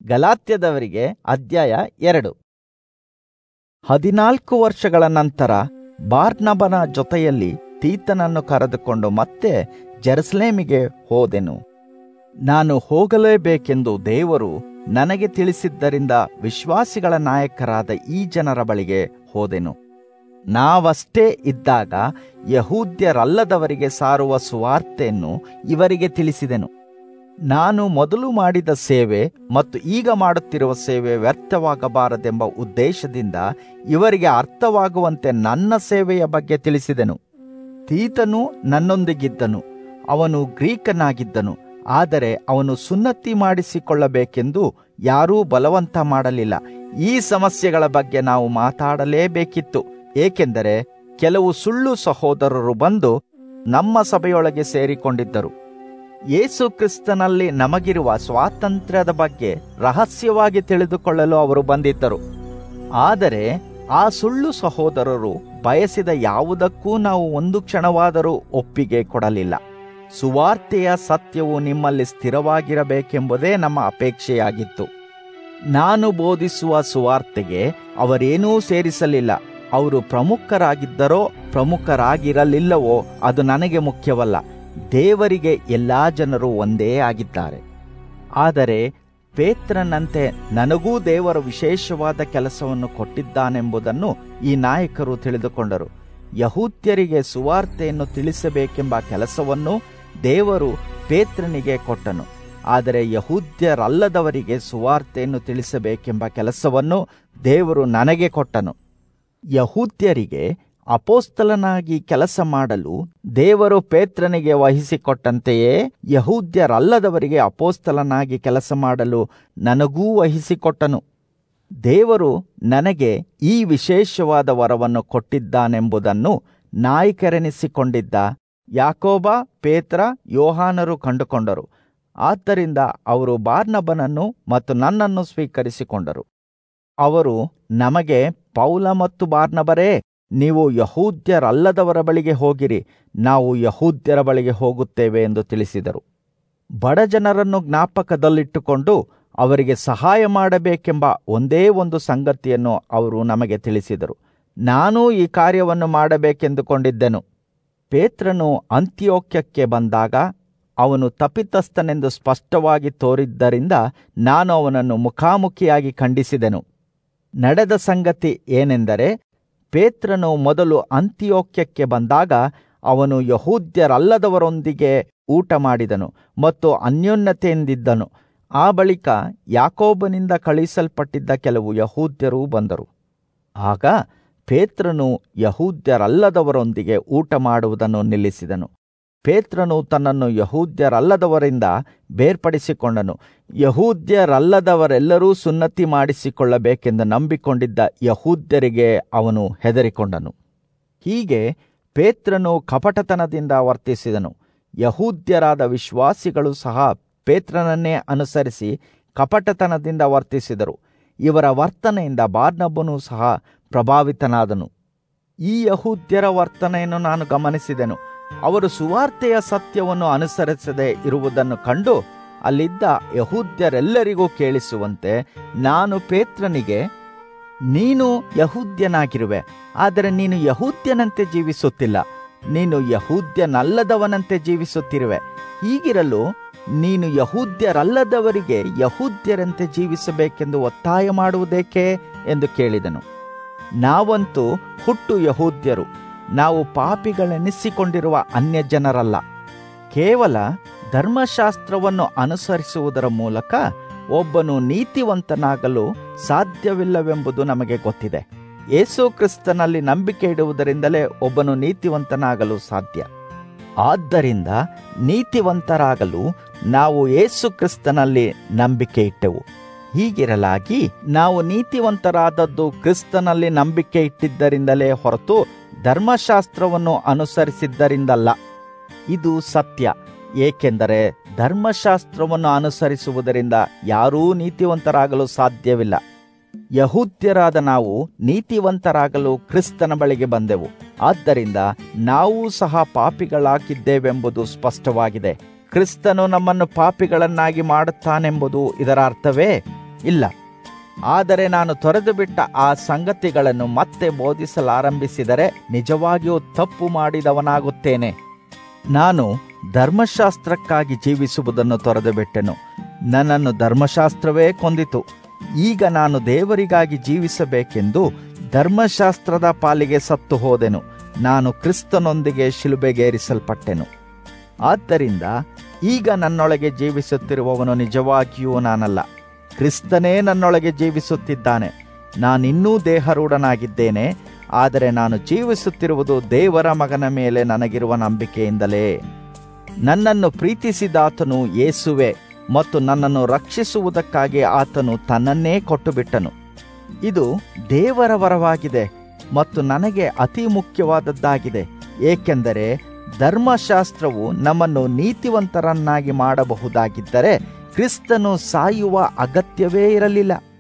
ಗಲಾತ್ಯದವರಿಗೆ ಅಧ್ಯಾಯ ಎರಡು ಹದಿನಾಲ್ಕು ವರ್ಷಗಳ ನಂತರ ಬಾರ್ನಬನ ಜೊತೆಯಲ್ಲಿ ತೀತನನ್ನು ಕರೆದುಕೊಂಡು ಮತ್ತೆ ಜೆರುಸಲೇಮಿಗೆ ಹೋದೆನು ನಾನು ಹೋಗಲೇಬೇಕೆಂದು ದೇವರು ನನಗೆ ತಿಳಿಸಿದ್ದರಿಂದ ವಿಶ್ವಾಸಿಗಳ ನಾಯಕರಾದ ಈ ಜನರ ಬಳಿಗೆ ಹೋದೆನು ನಾವಷ್ಟೇ ಇದ್ದಾಗ ಯಹೂದ್ಯರಲ್ಲದವರಿಗೆ ಸಾರುವ ಸುವಾರ್ತೆಯನ್ನು ಇವರಿಗೆ ತಿಳಿಸಿದೆನು ನಾನು ಮೊದಲು ಮಾಡಿದ ಸೇವೆ ಮತ್ತು ಈಗ ಮಾಡುತ್ತಿರುವ ಸೇವೆ ವ್ಯರ್ಥವಾಗಬಾರದೆಂಬ ಉದ್ದೇಶದಿಂದ ಇವರಿಗೆ ಅರ್ಥವಾಗುವಂತೆ ನನ್ನ ಸೇವೆಯ ಬಗ್ಗೆ ತಿಳಿಸಿದೆನು ತೀತನು ನನ್ನೊಂದಿಗಿದ್ದನು ಅವನು ಗ್ರೀಕನಾಗಿದ್ದನು ಆದರೆ ಅವನು ಸುನ್ನತಿ ಮಾಡಿಸಿಕೊಳ್ಳಬೇಕೆಂದು ಯಾರೂ ಬಲವಂತ ಮಾಡಲಿಲ್ಲ ಈ ಸಮಸ್ಯೆಗಳ ಬಗ್ಗೆ ನಾವು ಮಾತಾಡಲೇಬೇಕಿತ್ತು ಏಕೆಂದರೆ ಕೆಲವು ಸುಳ್ಳು ಸಹೋದರರು ಬಂದು ನಮ್ಮ ಸಭೆಯೊಳಗೆ ಸೇರಿಕೊಂಡಿದ್ದರು ಯೇಸು ಕ್ರಿಸ್ತನಲ್ಲಿ ನಮಗಿರುವ ಸ್ವಾತಂತ್ರ್ಯದ ಬಗ್ಗೆ ರಹಸ್ಯವಾಗಿ ತಿಳಿದುಕೊಳ್ಳಲು ಅವರು ಬಂದಿದ್ದರು ಆದರೆ ಆ ಸುಳ್ಳು ಸಹೋದರರು ಬಯಸಿದ ಯಾವುದಕ್ಕೂ ನಾವು ಒಂದು ಕ್ಷಣವಾದರೂ ಒಪ್ಪಿಗೆ ಕೊಡಲಿಲ್ಲ ಸುವಾರ್ತೆಯ ಸತ್ಯವು ನಿಮ್ಮಲ್ಲಿ ಸ್ಥಿರವಾಗಿರಬೇಕೆಂಬುದೇ ನಮ್ಮ ಅಪೇಕ್ಷೆಯಾಗಿತ್ತು ನಾನು ಬೋಧಿಸುವ ಸುವಾರ್ತೆಗೆ ಅವರೇನೂ ಸೇರಿಸಲಿಲ್ಲ ಅವರು ಪ್ರಮುಖರಾಗಿದ್ದರೋ ಪ್ರಮುಖರಾಗಿರಲಿಲ್ಲವೋ ಅದು ನನಗೆ ಮುಖ್ಯವಲ್ಲ ದೇವರಿಗೆ ಎಲ್ಲಾ ಜನರು ಒಂದೇ ಆಗಿದ್ದಾರೆ ಆದರೆ ಪೇತ್ರನಂತೆ ನನಗೂ ದೇವರು ವಿಶೇಷವಾದ ಕೆಲಸವನ್ನು ಕೊಟ್ಟಿದ್ದಾನೆಂಬುದನ್ನು ಈ ನಾಯಕರು ತಿಳಿದುಕೊಂಡರು ಯಹೂದ್ಯರಿಗೆ ಸುವಾರ್ತೆಯನ್ನು ತಿಳಿಸಬೇಕೆಂಬ ಕೆಲಸವನ್ನು ದೇವರು ಪೇತ್ರನಿಗೆ ಕೊಟ್ಟನು ಆದರೆ ಯಹೂದ್ಯರಲ್ಲದವರಿಗೆ ಸುವಾರ್ತೆಯನ್ನು ತಿಳಿಸಬೇಕೆಂಬ ಕೆಲಸವನ್ನು ದೇವರು ನನಗೆ ಕೊಟ್ಟನು ಯಹೂದ್ಯರಿಗೆ ಅಪೋಸ್ತಲನಾಗಿ ಕೆಲಸ ಮಾಡಲು ದೇವರು ಪೇತ್ರನಿಗೆ ವಹಿಸಿಕೊಟ್ಟಂತೆಯೇ ಯಹೂದ್ಯರಲ್ಲದವರಿಗೆ ಅಪೋಸ್ತಲನಾಗಿ ಕೆಲಸ ಮಾಡಲು ನನಗೂ ವಹಿಸಿಕೊಟ್ಟನು ದೇವರು ನನಗೆ ಈ ವಿಶೇಷವಾದ ವರವನ್ನು ಕೊಟ್ಟಿದ್ದಾನೆಂಬುದನ್ನು ನಾಯಕರೆನಿಸಿಕೊಂಡಿದ್ದ ಯಾಕೋಬ ಪೇತ್ರ ಯೋಹಾನರು ಕಂಡುಕೊಂಡರು ಆದ್ದರಿಂದ ಅವರು ಬಾರ್ನಬನನ್ನು ಮತ್ತು ನನ್ನನ್ನು ಸ್ವೀಕರಿಸಿಕೊಂಡರು ಅವರು ನಮಗೆ ಪೌಲ ಮತ್ತು ಬಾರ್ನಬರೇ ನೀವು ಯಹೂದ್ಯರಲ್ಲದವರ ಬಳಿಗೆ ಹೋಗಿರಿ ನಾವು ಯಹೂದ್ಯರ ಬಳಿಗೆ ಹೋಗುತ್ತೇವೆ ಎಂದು ತಿಳಿಸಿದರು ಬಡ ಜನರನ್ನು ಜ್ಞಾಪಕದಲ್ಲಿಟ್ಟುಕೊಂಡು ಅವರಿಗೆ ಸಹಾಯ ಮಾಡಬೇಕೆಂಬ ಒಂದೇ ಒಂದು ಸಂಗತಿಯನ್ನು ಅವರು ನಮಗೆ ತಿಳಿಸಿದರು ನಾನೂ ಈ ಕಾರ್ಯವನ್ನು ಮಾಡಬೇಕೆಂದುಕೊಂಡಿದ್ದೆನು ಪೇತ್ರನು ಅಂತ್ಯೋಕ್ಯಕ್ಕೆ ಬಂದಾಗ ಅವನು ತಪ್ಪಿತಸ್ಥನೆಂದು ಸ್ಪಷ್ಟವಾಗಿ ತೋರಿದ್ದರಿಂದ ನಾನು ಅವನನ್ನು ಮುಖಾಮುಖಿಯಾಗಿ ಖಂಡಿಸಿದೆನು ನಡೆದ ಸಂಗತಿ ಏನೆಂದರೆ ಪೇತ್ರನು ಮೊದಲು ಅಂತ್ಯೋಕ್ಯಕ್ಕೆ ಬಂದಾಗ ಅವನು ಯಹೂದ್ಯರಲ್ಲದವರೊಂದಿಗೆ ಊಟ ಮಾಡಿದನು ಮತ್ತು ಅನ್ಯೋನ್ಯತೆಯಿಂದಿದ್ದನು ಆ ಬಳಿಕ ಯಾಕೋಬನಿಂದ ಕಳುಹಿಸಲ್ಪಟ್ಟಿದ್ದ ಕೆಲವು ಯಹೂದ್ಯರೂ ಬಂದರು ಆಗ ಪೇತ್ರನು ಯಹೂದ್ಯರಲ್ಲದವರೊಂದಿಗೆ ಊಟ ಮಾಡುವುದನ್ನು ನಿಲ್ಲಿಸಿದನು ಪೇತ್ರನು ತನ್ನನ್ನು ಯಹೂದ್ಯರಲ್ಲದವರಿಂದ ಬೇರ್ಪಡಿಸಿಕೊಂಡನು ಯಹೂದ್ಯರಲ್ಲದವರೆಲ್ಲರೂ ಸುನ್ನತಿ ಮಾಡಿಸಿಕೊಳ್ಳಬೇಕೆಂದು ನಂಬಿಕೊಂಡಿದ್ದ ಯಹೂದ್ಯರಿಗೆ ಅವನು ಹೆದರಿಕೊಂಡನು ಹೀಗೆ ಪೇತ್ರನು ಕಪಟತನದಿಂದ ವರ್ತಿಸಿದನು ಯಹೂದ್ಯರಾದ ವಿಶ್ವಾಸಿಗಳು ಸಹ ಪೇತ್ರನನ್ನೇ ಅನುಸರಿಸಿ ಕಪಟತನದಿಂದ ವರ್ತಿಸಿದರು ಇವರ ವರ್ತನೆಯಿಂದ ಬಾರ್ನಬ್ಬನು ಸಹ ಪ್ರಭಾವಿತನಾದನು ಈ ಯಹೂದ್ಯರ ವರ್ತನೆಯನ್ನು ನಾನು ಗಮನಿಸಿದೆನು ಅವರು ಸುವಾರ್ತೆಯ ಸತ್ಯವನ್ನು ಅನುಸರಿಸದೆ ಇರುವುದನ್ನು ಕಂಡು ಅಲ್ಲಿದ್ದ ಯಹೂದ್ಯರೆಲ್ಲರಿಗೂ ಕೇಳಿಸುವಂತೆ ನಾನು ಪೇತ್ರನಿಗೆ ನೀನು ಯಹೂದ್ಯನಾಗಿರುವೆ ಆದರೆ ನೀನು ಯಹೂದ್ಯನಂತೆ ಜೀವಿಸುತ್ತಿಲ್ಲ ನೀನು ಯಹೂದ್ಯನಲ್ಲದವನಂತೆ ಜೀವಿಸುತ್ತಿರುವೆ ಹೀಗಿರಲು ನೀನು ಯಹೂದ್ಯರಲ್ಲದವರಿಗೆ ಯಹೂದ್ಯರಂತೆ ಜೀವಿಸಬೇಕೆಂದು ಒತ್ತಾಯ ಮಾಡುವುದೇಕೆ ಎಂದು ಕೇಳಿದನು ನಾವಂತೂ ಹುಟ್ಟು ಯಹೂದ್ಯರು ನಾವು ಪಾಪಿಗಳೆನಿಸಿಕೊಂಡಿರುವ ಅನ್ಯ ಜನರಲ್ಲ ಕೇವಲ ಧರ್ಮಶಾಸ್ತ್ರವನ್ನು ಅನುಸರಿಸುವುದರ ಮೂಲಕ ಒಬ್ಬನು ನೀತಿವಂತನಾಗಲು ಸಾಧ್ಯವಿಲ್ಲವೆಂಬುದು ನಮಗೆ ಗೊತ್ತಿದೆ ಯೇಸು ಕ್ರಿಸ್ತನಲ್ಲಿ ನಂಬಿಕೆ ಇಡುವುದರಿಂದಲೇ ಒಬ್ಬನು ನೀತಿವಂತನಾಗಲು ಸಾಧ್ಯ ಆದ್ದರಿಂದ ನೀತಿವಂತರಾಗಲು ನಾವು ಯೇಸು ಕ್ರಿಸ್ತನಲ್ಲಿ ನಂಬಿಕೆ ಇಟ್ಟೆವು ಹೀಗಿರಲಾಗಿ ನಾವು ನೀತಿವಂತರಾದದ್ದು ಕ್ರಿಸ್ತನಲ್ಲಿ ನಂಬಿಕೆ ಇಟ್ಟಿದ್ದರಿಂದಲೇ ಹೊರತು ಧರ್ಮಶಾಸ್ತ್ರವನ್ನು ಅನುಸರಿಸಿದ್ದರಿಂದಲ್ಲ ಇದು ಸತ್ಯ ಏಕೆಂದರೆ ಧರ್ಮಶಾಸ್ತ್ರವನ್ನು ಅನುಸರಿಸುವುದರಿಂದ ಯಾರೂ ನೀತಿವಂತರಾಗಲು ಸಾಧ್ಯವಿಲ್ಲ ಯಹೂದ್ಯರಾದ ನಾವು ನೀತಿವಂತರಾಗಲು ಕ್ರಿಸ್ತನ ಬಳಿಗೆ ಬಂದೆವು ಆದ್ದರಿಂದ ನಾವೂ ಸಹ ಪಾಪಿಗಳಾಗಿದ್ದೇವೆಂಬುದು ಸ್ಪಷ್ಟವಾಗಿದೆ ಕ್ರಿಸ್ತನು ನಮ್ಮನ್ನು ಪಾಪಿಗಳನ್ನಾಗಿ ಮಾಡುತ್ತಾನೆಂಬುದು ಇದರ ಅರ್ಥವೇ ಇಲ್ಲ ಆದರೆ ನಾನು ತೊರೆದು ಬಿಟ್ಟ ಆ ಸಂಗತಿಗಳನ್ನು ಮತ್ತೆ ಬೋಧಿಸಲಾರಂಭಿಸಿದರೆ ನಿಜವಾಗಿಯೂ ತಪ್ಪು ಮಾಡಿದವನಾಗುತ್ತೇನೆ ನಾನು ಧರ್ಮಶಾಸ್ತ್ರಕ್ಕಾಗಿ ಜೀವಿಸುವುದನ್ನು ತೊರೆದು ಬಿಟ್ಟೆನು ನನ್ನನ್ನು ಧರ್ಮಶಾಸ್ತ್ರವೇ ಕೊಂದಿತು ಈಗ ನಾನು ದೇವರಿಗಾಗಿ ಜೀವಿಸಬೇಕೆಂದು ಧರ್ಮಶಾಸ್ತ್ರದ ಪಾಲಿಗೆ ಸತ್ತು ಹೋದೆನು ನಾನು ಕ್ರಿಸ್ತನೊಂದಿಗೆ ಶಿಲುಬೆಗೇರಿಸಲ್ಪಟ್ಟೆನು ಆದ್ದರಿಂದ ಈಗ ನನ್ನೊಳಗೆ ಜೀವಿಸುತ್ತಿರುವವನು ನಿಜವಾಗಿಯೂ ನಾನಲ್ಲ ಕ್ರಿಸ್ತನೇ ನನ್ನೊಳಗೆ ಜೀವಿಸುತ್ತಿದ್ದಾನೆ ನಾನಿನ್ನೂ ದೇಹರೂಢನಾಗಿದ್ದೇನೆ ಆದರೆ ನಾನು ಜೀವಿಸುತ್ತಿರುವುದು ದೇವರ ಮಗನ ಮೇಲೆ ನನಗಿರುವ ನಂಬಿಕೆಯಿಂದಲೇ ನನ್ನನ್ನು ಪ್ರೀತಿಸಿದಾತನು ಯೇಸುವೆ ಮತ್ತು ನನ್ನನ್ನು ರಕ್ಷಿಸುವುದಕ್ಕಾಗಿ ಆತನು ತನ್ನನ್ನೇ ಕೊಟ್ಟುಬಿಟ್ಟನು ಇದು ದೇವರ ವರವಾಗಿದೆ ಮತ್ತು ನನಗೆ ಅತಿ ಮುಖ್ಯವಾದದ್ದಾಗಿದೆ ಏಕೆಂದರೆ ಧರ್ಮಶಾಸ್ತ್ರವು ನಮ್ಮನ್ನು ನೀತಿವಂತರನ್ನಾಗಿ ಮಾಡಬಹುದಾಗಿದ್ದರೆ ಕ್ರಿಸ್ತನು ಸಾಯುವ ಅಗತ್ಯವೇ ಇರಲಿಲ್ಲ